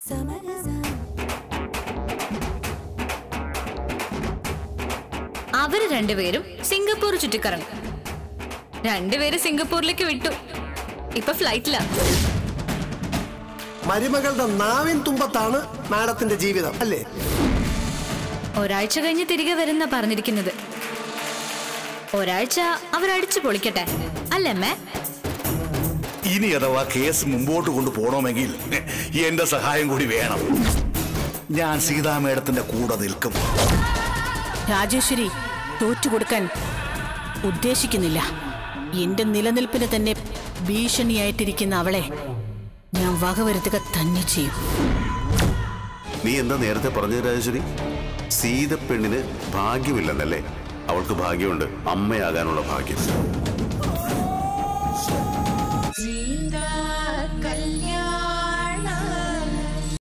അവര് രണ്ടുപേരും സിംഗപ്പൂർ ചുറ്റിക്കറങ്ങും രണ്ടുപേര് സിംഗപ്പൂരിലേക്ക് വിട്ടു ഇപ്പൊ ഫ്ലൈറ്റിലാ മരുമകളുടെ നാവിൻ തുമ്പത്താണ് മാഡത്തിന്റെ ജീവിതം അല്ലേ ഒരാഴ്ച കഴിഞ്ഞ് തിരികെ വരുന്ന പറഞ്ഞിരിക്കുന്നത് ഒരാഴ്ച അവരടിച്ചു പൊളിക്കട്ടെ അല്ലേ അമ്മേ ഇനി അഥവാ കേസ് മുമ്പോട്ട് കൊണ്ടുപോകണമെങ്കിൽ എന്റെ സഹായം കൂടി വേണം ഞാൻ സീതാമേഡത്തിന്റെ കൂടെ നിൽക്കും രാജേശ്വരി തോറ്റുകൊടുക്കാൻ ഉദ്ദേശിക്കുന്നില്ല എന്റെ നിലനിൽപ്പിന് തന്നെ ഭീഷണിയായിട്ടിരിക്കുന്ന അവളെ ഞാൻ വകവരുത്തുക തന്നെ ചെയ്യും നീ എന്താ നേരത്തെ പറഞ്ഞത് രാജേശ്വരി സീത പെണ്ണിന് ഭാഗ്യമില്ലെന്നല്ലേ അവൾക്ക് ഭാഗ്യമുണ്ട് അമ്മയാകാനുള്ള ഭാഗ്യം